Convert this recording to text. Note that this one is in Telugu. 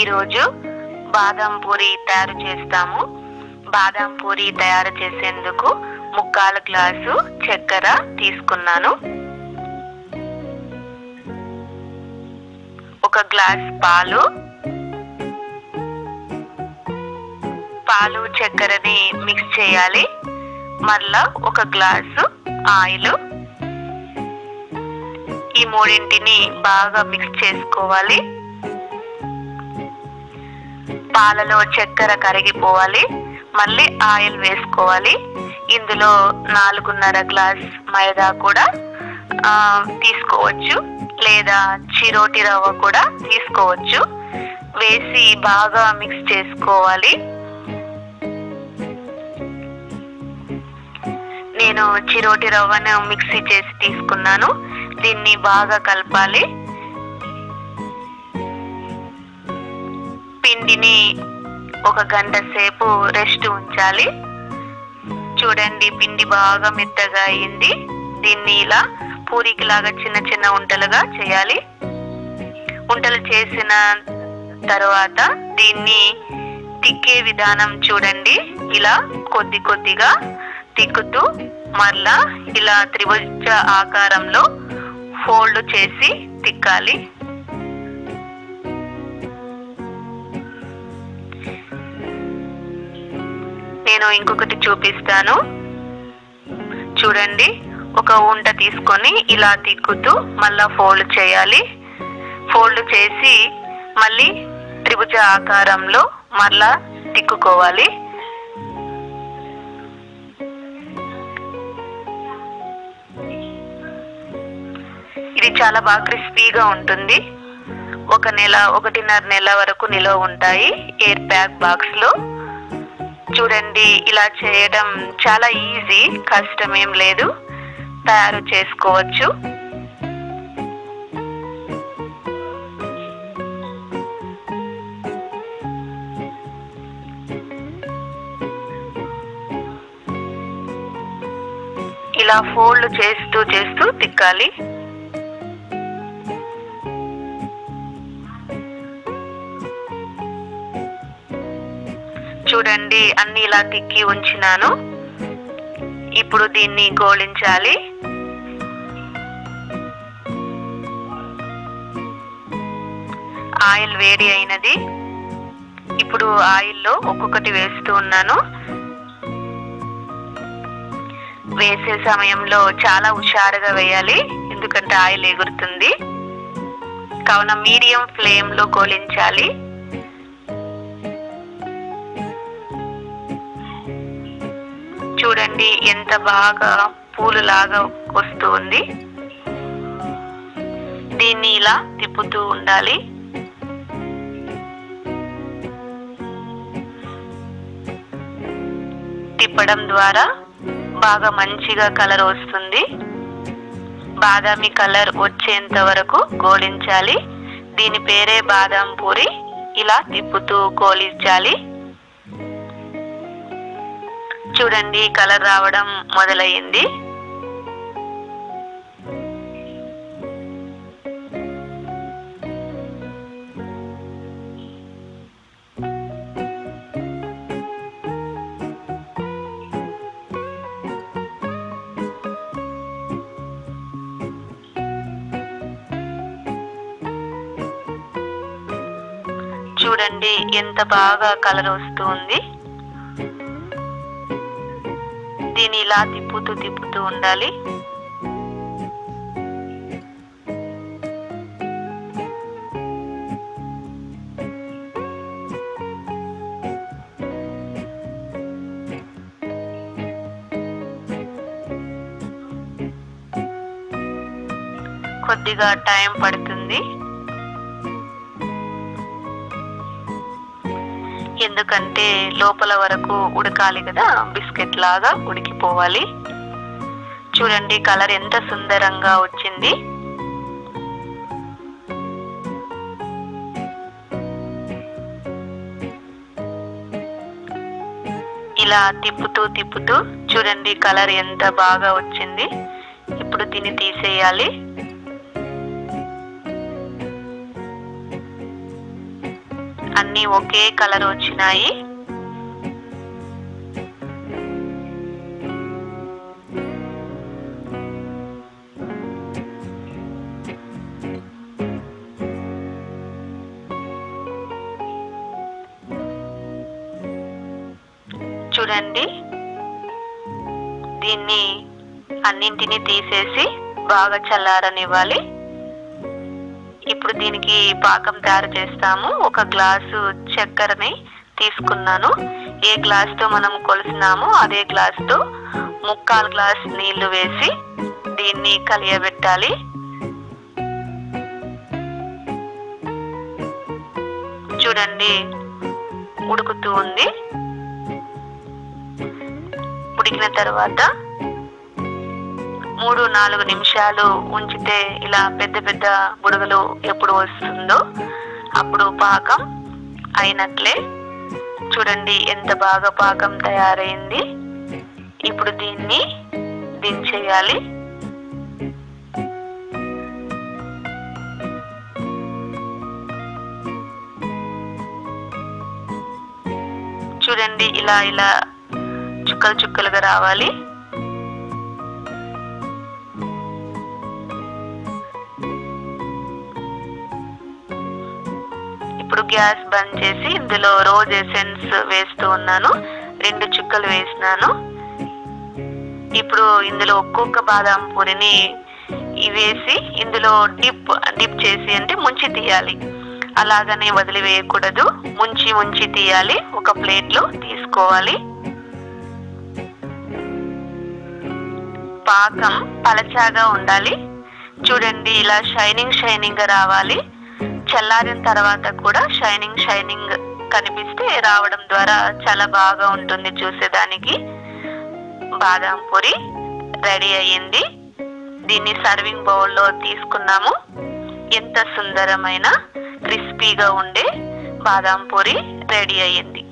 ఈరోజు బాదం పూరి తయారు చేస్తాము బాదం పూరి తయారు చేసేందుకు ముక్కాలు గ్లాసు చక్కెర తీసుకున్నాను ఒక గ్లాస్ పాలు పాలు చక్కెరని మిక్స్ చేయాలి మళ్ళా ఒక గ్లాసు ఆయిల్ ఈ మూడింటిని బాగా మిక్స్ చేసుకోవాలి పాలలో చక్కెర కరిగిపోవాలి మళ్ళీ ఆయిల్ వేసుకోవాలి ఇందులో నాలుగున్నర గ్లాస్ మైదా కూడా ఆ, తీసుకోవచ్చు లేదా చిరోటి రవ్వ కూడా తీసుకోవచ్చు వేసి బాగా మిక్స్ చేసుకోవాలి నేను చిరోటి రవ్వను మిక్సీ చేసి తీసుకున్నాను దీన్ని బాగా కలపాలి పిండిని ఒక గంట సేపు రెస్ట్ ఉంచాలి చూడండి పిండి బాగా మెత్తగా అయింది దీన్ని ఇలా పూరికి లాగా చిన్న చిన్న ఉంటలుగా చేయాలి ఉంటలు చేసిన తర్వాత దీన్ని తిక్కే విధానం చూడండి ఇలా కొద్ది కొద్దిగా తిక్కుతూ మరలా ఇలా త్రిభుజ ఆకారంలో ఫోల్డ్ చేసి తిక్కాలి నేను ఇంకొకటి చూపిస్తాను చూడండి ఒక ఉంట తీసుకొని ఇలా తిక్కుతూ మళ్ళా ఫోల్డ్ చేయాలి ఫోల్డ్ చేసి మళ్ళీ త్రిభుజ ఆకారంలో మళ్ళా తిక్కుకోవాలి ఇది చాలా బాగా క్రిస్పీగా ఉంటుంది ఒక నెల ఒకటిన్నర నెల వరకు నిలవ ఉంటాయి ఎయిర్ ప్యాక్ బాక్స్ లో చూడండి ఇలా చేయడం చాలా ఈజీ కష్టం ఏం లేదు తయారు చేసుకోవచ్చు ఇలా ఫోల్డ్ చేస్తూ చేస్తూ తిక్కాలి చూడండి అన్ని ఇలా తిక్కి ఉంచినాను ఇప్పుడు దీన్ని గోళించాలి ఆయిల్ వేడి అయినది ఇప్పుడు ఆయిల్లో ఒక్కొక్కటి వేస్తూ ఉన్నాను వేసే సమయంలో చాలా హుషారుగా వేయాలి ఎందుకంటే ఆయిల్ ఎగురుతుంది కావున మీడియం ఫ్లేమ్ లో గోలించాలి చూడండి ఎంత బాగా పూలు లాగా వస్తూ ఉంది దీన్ని ఇలా తిప్పుతూ ఉండాలి తిప్పడం ద్వారా బాగా మంచిగా కలర్ వస్తుంది బాదామి కలర్ వచ్చేంత వరకు గోలించాలి దీని పేరే బాదాం పూరి ఇలా తిప్పుతూ గోలించాలి చూడండి కలర్ రావడం మొదలయ్యింది చూడండి ఎంత బాగా కలర్ వస్తూ ఉంది దీన్ని ఇలా తిప్పుతూ తిప్పుతూ ఉండాలి కొద్దిగా టైం పడుతుంది ఎందుకంటే లోపల వరకు ఉడకాలి కదా బిస్కెట్ లాగా ఉడికిపోవాలి చూడండి కలర్ ఎంత సుందరంగా వచ్చింది ఇలా తిప్పుతూ తిప్పుతూ చూడండి కలర్ ఎంత బాగా వచ్చింది ఇప్పుడు దీన్ని తీసేయాలి అన్నీ ఒకే కలర్ వచ్చినాయి చూడండి దీన్ని అన్నింటినీ తీసేసి బాగా చల్లారనివ్వాలి ఇప్పుడు దీనికి పాకం తయారు చేస్తాము ఒక గ్లాసు చక్కెరని తీసుకున్నాను ఏ గ్లాస్తో మనం కొలిసినామో అదే గ్లాస్తో ముక్కాలు గ్లాస్ నీళ్లు వేసి దీన్ని కలియబెట్టాలి చూడండి ఉడుకుతూ ఉంది ఉడికిన తర్వాత మూడు నాలుగు నిమిషాలు ఉంచితే ఇలా పెద్ద పెద్ద బుడగలు ఎప్పుడు వస్తుందో అప్పుడు పాకం అయినట్లే చూడండి ఎంత బాగా పాకం తయారైంది ఇప్పుడు దీన్ని దించేయాలి చూడండి ఇలా ఇలా చుక్కలు చుక్కలుగా రావాలి ఇప్పుడు గ్యాస్ బంద్ చేసి ఇందులో రోజ్ ఎసెన్స్ వేస్తూ ఉన్నాను రెండు చుక్కలు వేసినాను ఇప్పుడు ఇందులో ఒక్కొక్క బాదాం పూరిని వేసి ఇందులో డిప్ డిప్ చేసి అంటే ముంచి తీయాలి అలాగనే వదిలివేయకూడదు ముంచి ముంచి తీయాలి ఒక ప్లేట్లో తీసుకోవాలి పాకం పలచాగా ఉండాలి చూడండి ఇలా షైనింగ్ షైనింగ్ గా రావాలి చల్లారిన తర్వాత కూడా షైనింగ్ షైనింగ్ కనిపిస్తే రావడం ద్వారా చాలా బాగా ఉంటుంది చూసేదానికి బాదాం పూరి రెడీ అయ్యింది దీన్ని సర్వింగ్ బౌల్లో తీసుకున్నాము ఎంత సుందరమైన క్రిస్పీగా ఉండే బాదాం పూరి రెడీ అయ్యింది